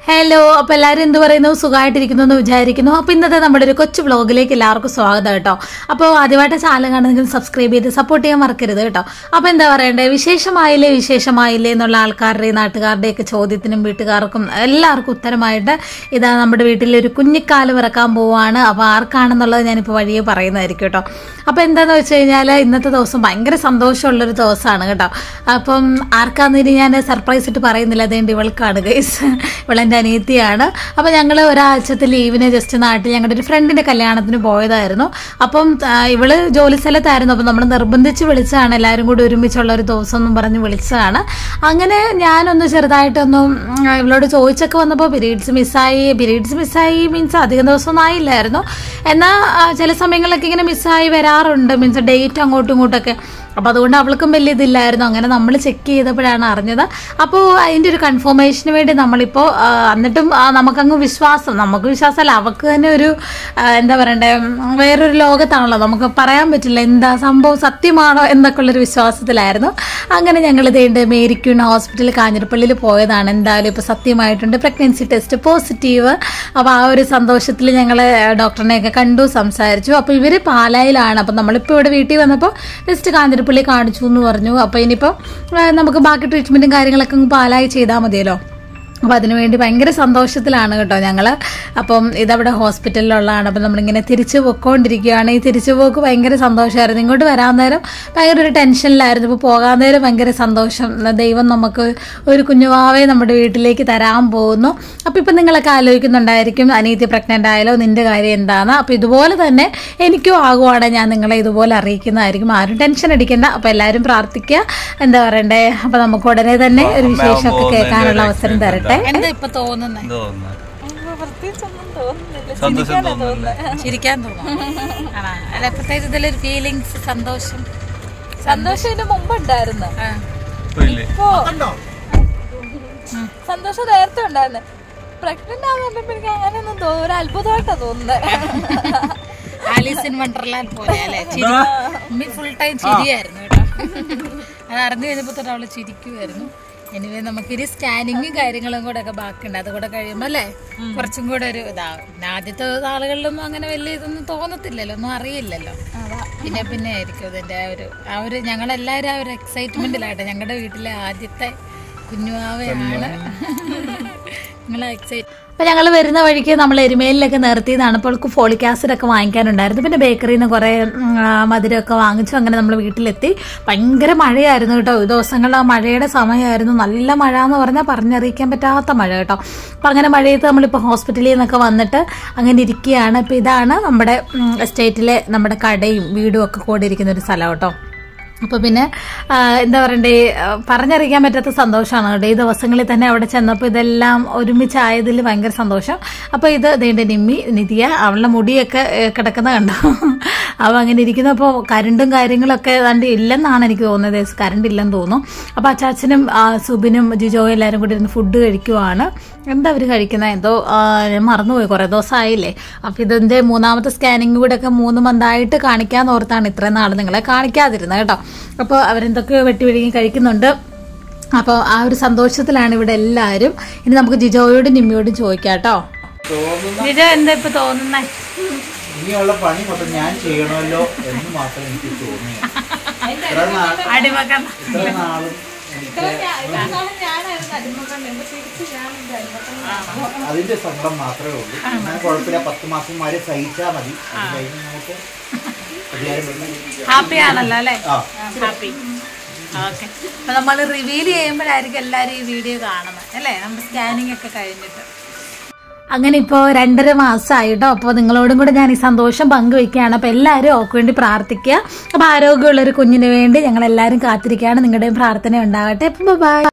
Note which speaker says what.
Speaker 1: Hello അപ്പൊ എല്ലാവരും എന്ത് പറയുന്നു സുഖമായിട്ടിരിക്കുന്നു എന്ന് വിചാരിക്കുന്നു അപ്പൊ ഇന്നത്തെ നമ്മുടെ ഒരു കൊച്ചു വ്ളോഗിലേക്ക് എല്ലാവർക്കും സ്വാഗതം കേട്ടോ അപ്പോൾ ആദ്യമായിട്ട് ചാനൽ കാണുന്നെങ്കിൽ സബ്സ്ക്രൈബ് ചെയ്ത് സപ്പോർട്ട് ചെയ്യാൻ മറക്കരുത് കേട്ടോ അപ്പൊ എന്താ പറയണ്ടേ വിശേഷമായില്ലേ വിശേഷമായില്ലേ എന്നുള്ള ആൾക്കാരുടെയും നാട്ടുകാരുടെയൊക്കെ ചോദ്യത്തിനും വീട്ടുകാർക്കും എല്ലാവർക്കും ഉത്തരമായിട്ട് ഇതാ നമ്മുടെ വീട്ടിൽ ഒരു കുഞ്ഞിക്കാല് ഇറക്കാൻ പോവാണ് അപ്പൊ ആർക്കാണെന്നുള്ളത് ഞാനിപ്പോൾ വഴിയെ പറയുന്നതായിരിക്കും കേട്ടോ അപ്പൊ എന്താന്ന് വെച്ച് കഴിഞ്ഞാൽ ഇന്നത്തെ ദിവസം ഭയങ്കര സന്തോഷമുള്ളൊരു ദിവസമാണ് കേട്ടോ അപ്പം ആർക്കാന്ന് ഇനി ഞാൻ സർപ്രൈസ് ഇട്ട് പറയുന്നില്ല അതേണ്ട ഇവൾക്കാണ് ഗൈസ് ഇവളെൻ്റെ അനിയത്തിയാണ് അപ്പം ഞങ്ങൾ ഒരാഴ്ചത്തെ ലീവിന് ജസ്റ്റ് നാട്ടിൽ ഞങ്ങളുടെ ഒരു ഫ്രണ്ടിൻ്റെ കല്യാണത്തിന് പോയതായിരുന്നു അപ്പം ആ, ഇവള് ജോലി സ്ഥലത്തായിരുന്നു അപ്പം നമ്മൾ നിർബന്ധിച്ച് വിളിച്ചതാണ് എല്ലാവരും കൂടി ഒരുമിച്ചുള്ള ഒരു ദിവസം എന്നും പറഞ്ഞ് വിളിച്ചതാണ് അങ്ങനെ ഞാനൊന്ന് ചെറുതായിട്ടൊന്നും ഉം, ഇവളോട് ചോദിച്ചൊക്കെ വന്നപ്പോൾ പീരീഡ്സ് മിസ്സായി പീരീഡ്സ് മിസ്സായി മീൻസ് അധികം ദിവസമൊന്നും ആയില്ലായിരുന്നു എന്നാൽ ആ, ചില സമയങ്ങളിലൊക്കെ ഇങ്ങനെ മിസ്സായി വരാറുണ്ട് മീൻസ് ഡേറ്റ് അങ്ങോട്ടും ഇങ്ങോട്ടൊക്കെ അപ്പോൾ അതുകൊണ്ട് അവൾക്കും വലിയ ഇതില്ലായിരുന്നു അങ്ങനെ നമ്മൾ ചെക്ക് ചെയ്തപ്പോഴാണ് അറിഞ്ഞത് അപ്പോൾ അതിൻ്റെ ഒരു കൺഫർമേഷന് വേണ്ടി നമ്മളിപ്പോൾ ആ, എന്നിട്ടും ആ, നമുക്കങ്ങ് വിശ്വാസം നമുക്ക് വിശ്വാസമല്ല അവൾക്ക് തന്നെ ഒരു ആ, എന്താ പറയണ്ടേ ഉം, വേറൊരു ലോകത്താണല്ലോ നമുക്ക് പറയാൻ പറ്റില്ല എന്താ സംഭവം സത്യമാണോ എന്നൊക്കെ ഉള്ളൊരു വിശ്വാസത്തിലായിരുന്നു അങ്ങനെ ഞങ്ങൾ ഇതേണ്ട് മേരിക്യൂൺ ഹോസ്പിറ്റലിൽ കാഞ്ഞിരപ്പള്ളിയിൽ പോയതാണ് എന്തായാലും ഇപ്പോൾ സത്യമായിട്ടുണ്ട് പ്രഗ്നൻസി ടെസ്റ്റ് പോസിറ്റീവ് അപ്പോൾ ആ ഒരു സന്തോഷത്തിൽ ഞങ്ങൾ ഡോക്ടറിനെയൊക്കെ കണ്ടു സംസാരിച്ചു അപ്പോൾ ഇവർ പാലായിലാണ് അപ്പോൾ നമ്മളിപ്പോൾ ഇവിടെ വീട്ടിൽ വന്നപ്പോൾ ജസ്റ്റ് കാഞ്ഞിരപ്പള്ളി കാണിച്ചു എന്ന് പറഞ്ഞു അപ്പോൾ ഇനിയിപ്പോൾ ആ, നമുക്ക് ബാക്കി ട്രീറ്റ്മെൻറ്റും കാര്യങ്ങളൊക്കെ അങ്ങ് പാലായി ചെയ്താൽ മതിയല്ലോ അപ്പോൾ അതിനുവേണ്ടി ഭയങ്കര സന്തോഷത്തിലാണ് കേട്ടോ ഞങ്ങൾ അപ്പം ഇതവിടെ ഹോസ്പിറ്റലിലുള്ളതാണ് അപ്പം നമ്മളിങ്ങനെ തിരിച്ചു പൊക്കോണ്ടിരിക്കുകയാണ് ഈ തിരിച്ചു പോക്ക് ഭയങ്കര സന്തോഷമായിരുന്നു ഇങ്ങോട്ട് വരാൻ നേരം ഭയങ്കര ഒരു ടെൻഷനിലായിരുന്നു ഇപ്പോൾ പോകാൻ നേരം ഭയങ്കര സന്തോഷം ദൈവം നമുക്ക് ഒരു കുഞ്ഞുവാവെ നമ്മുടെ വീട്ടിലേക്ക് തരാൻ പോകുന്നു അപ്പോൾ ഇപ്പം നിങ്ങളൊക്കെ ആലോചിക്കുന്നുണ്ടായിരിക്കും അനീതി പ്രഗ്നൻ്റ് ആയാലോ നിൻ്റെ കാര്യം എന്താണ് അപ്പോൾ ഇതുപോലെ തന്നെ എനിക്കും ആകുവാണ് ഞാൻ നിങ്ങളെ ഇതുപോലെ അറിയിക്കുന്നതായിരിക്കും ആരും ടെൻഷൻ അടിക്കണ്ട അപ്പോൾ എല്ലാവരും പ്രാർത്ഥിക്കുക എന്താ പറയണ്ടേ അപ്പോൾ നമുക്ക് ഉടനെ തന്നെ ഒരു വിശേഷമൊക്കെ കേൾക്കാനുള്ള അവസരം തരട്ടെ എന്താ ഇപ്പൊ തോന്നുന്നത്
Speaker 2: എന്തോ തോന്നുന്നു
Speaker 3: പ്രത്യേകിച്ചൊന്നും തോന്നുന്നില്ല
Speaker 2: സന്തോഷം തോന്നുന്നില്ലേ
Speaker 1: ചിരിക്കാൻ തോന്നുന്നു ആണോ അല്ല പ്രത്യേകിച്ച് ഇതിലൊരു ഫീലിങ്സ് സന്തോഷം
Speaker 3: സന്തോഷം ഇതിന് മുമ്പുണ്ടായിരുന്നു
Speaker 1: ആ.
Speaker 2: ഇപ്പൊ ഇല്ലേ
Speaker 3: ഇപ്പോ സന്തോഷം നേരത്തെ ഉണ്ടായിരുന്നു പ്രഗ്നന്റ് ആണെന്ന് പറഞ്ഞപ്പോ എനിക്ക് അങ്ങനെയൊന്നും തോന്നുന്നു ഒരു അത്ഭുതമായിട്ടാ തോന്നുന്നത്
Speaker 1: ആലീസ് ഇൻ വണ്ടർലാൻഡ് പോലെ അല്ലേ ചിരി ഉമ്മി ഫുൾ ടൈം ചിരിയായിരുന്നു കേട്ടോ അത് അറിഞ്ഞു കഴിഞ്ഞപ്പോ തൊട്ട് അവള് ചിരിക്കുമായിരുന്നു എനിവേ നമുക്കിനി സ്കാനിങ്ങും കാര്യങ്ങളും കൂടെ ഒക്കെ ബാക്കിയുണ്ട് അതുകൂടെ കഴിയുമ്പോ അല്ലേ കുറച്ചും കൂടെ ഒരു ഇതാവും പിന്നെ ആദ്യത്തെ നാളുകളിലൊന്നും അങ്ങനെ വലിയ ഇതൊന്നും തോന്നത്തില്ലല്ലോ ഒന്നും അറിയില്ലല്ലോ പിന്നെ പിന്നെ ആയിരിക്കും അതിന്റെ ആ ഒരു ആ ഒരു ഞങ്ങളെല്ലാവരും ആ ഒരു എക്സൈറ്റ്മെന്റിലാട്ടെ ഞങ്ങളുടെ വീട്ടിലെ ആദ്യത്തെ കുഞ്ഞുവാവയാണ് നിങ്ങൾ എക്സൈറ്റ് അപ്പൊ ഞങ്ങൾ വരുന്ന വഴിക്ക് നമ്മൾ എരുമേലിലൊക്കെ നിർത്തിയതാണ് അപ്പോൾ അവൾക്ക് ഫോളിക് ആസിഡ് ഒക്കെ വാങ്ങിക്കാനുണ്ടായിരുന്നു പിന്നെ ബേക്കറിയിൽ നിന്ന് കുറെ ഉം, ആ, മധുരമൊക്കെ വാങ്ങിച്ചു അങ്ങനെ നമ്മൾ വീട്ടിലെത്തി ഭയങ്കര മഴയായിരുന്നു കേട്ടോ ഈ ദിവസങ്ങളിൽ ആ മഴയുടെ സമയമായിരുന്നു നല്ല മഴ എന്ന് പറഞ്ഞാൽ പറഞ്ഞറിയിക്കാൻ പറ്റാത്ത മഴ കേട്ടോ അപ്പൊ അങ്ങനെ മഴയത്ത് നമ്മളിപ്പോൾ ഹോസ്പിറ്റലിൽ നിന്നൊക്കെ വന്നിട്ട് അങ്ങനെ ഇരിക്കുകയാണ് ഇപ്പൊ ഇതാണ് നമ്മുടെ എസ്റ്റേറ്റിലെ നമ്മുടെ കടയും വീടും ഒക്കെ കൂടി ഇരിക്കുന്ന ഒരു സ്ഥലം കേട്ടോ അപ്പോൾ പിന്നെ ആ, എന്താ പറയണ്ടേ ആ, പറഞ്ഞറിയിക്കാൻ പറ്റാത്ത സന്തോഷമാണ് കേട്ടോ ഈ ദിവസങ്ങളിൽ തന്നെ അവിടെ ചെന്നപ്പോൾ ഇതെല്ലാം ഒരുമിച്ചായതിൽ ഭയങ്കര സന്തോഷം അപ്പോൾ ഇത് ഇതേണ്ട നിമ്മി നിധിയ അവളുടെ മുടിയൊക്കെ ഏ, കിടക്കുന്ന കണ്ടോ അവ അങ്ങനെ ഇരിക്കുന്നപ്പോൾ കരണ്ടും കാര്യങ്ങളൊക്കെ ഏതാണ്ട് ഇല്ലെന്നാണ് എനിക്ക് തോന്നുന്നത് കരണ്ട് ഇല്ലെന്ന് തോന്നുന്നു അപ്പോൾ അച്ചാച്ചനും ആ, സുബിനും ജിജോയും എല്ലാവരും കൂടി ഇരുന്ന് ഫുഡ് കഴിക്കുവാണ് എന്താ അവർ കഴിക്കുന്നത് എന്തോ ആ, ഞാൻ മറന്നുപോയി കുറേ ദിവസമായില്ലേ അപ്പോൾ ഇതിൻ്റെ മൂന്നാമത്തെ സ്കാനിങ് കൂടെ ഒക്കെ മൂന്ന് മന്തായിട്ട് കാണിക്കാന്ന് ഓർത്താണ് ഇത്രയും നാൾ നിങ്ങളെ കാണിക്കാതിരുന്നത് കേട്ടോ അപ്പോൾ അവരെന്തൊക്കെയോ വെട്ടി വിഴുങ്ങി കഴിക്കുന്നുണ്ട് അപ്പോൾ ആ ഒരു സന്തോഷത്തിലാണ് ഇവിടെ എല്ലാവരും ഇനി നമുക്ക് ജിജോയോടും നിമ്മിയോടും ചോദിക്കാം കേട്ടോ ജിജോ എന്താ ഇപ്പൊ തോന്നുന്നേ
Speaker 4: ഇനിയുള്ള പണി മൊത്തം ഞാൻ ചെയ്യണമല്ലോ എന്ന് മാത്രം എനിക്ക് തോന്നി ഇത്ര നാൾ
Speaker 1: അടിമക്കൾ
Speaker 4: ഇത്ര നാളും എനിക്ക് അതിന്റെ സങ്കടം മാത്രമേ ഉള്ളൂ ഞാൻ കുഴപ്പമില്ല പത്ത് മാസം വരെ സഹിച്ചാൽ മതി അത് കഴിഞ്ഞ് നമുക്ക് പരിഹാരം വരുന്ന-
Speaker 1: ഹാപ്പി ആണല്ലോ അല്ലേ
Speaker 4: ആ
Speaker 1: ഹാപ്പി ഓക്കെ അപ്പൊ നമ്മൾ റിവീൽ ചെയ്യുമ്പോഴായിരിക്കും എല്ലാവരും ഈ വീഡിയോ കാണുന്നത് അല്ലേ നമ്മുടെ സ്കാനിങ് ഒക്കെ കഴിഞ്ഞിട്ട് അങ്ങനെ ഇപ്പോൾ രണ്ടര മാസമായിട്ടോ അപ്പോൾ നിങ്ങളോടും കൂടെ ഞാൻ ഈ സന്തോഷം പങ്കുവെക്കുകയാണ് അപ്പോൾ എല്ലാവരും ഓക്ക് വേണ്ടി പ്രാർത്ഥിക്കുക അപ്പോൾ ആരോഗ്യമുള്ള ഒരു കുഞ്ഞിന് വേണ്ടി ഞങ്ങൾ എല്ലാവരും കാത്തിരിക്കുകയാണ് നിങ്ങളുടെയും പ്രാർത്ഥന ഉണ്ടാവട്ടെ അപ്പോൾ ബൈ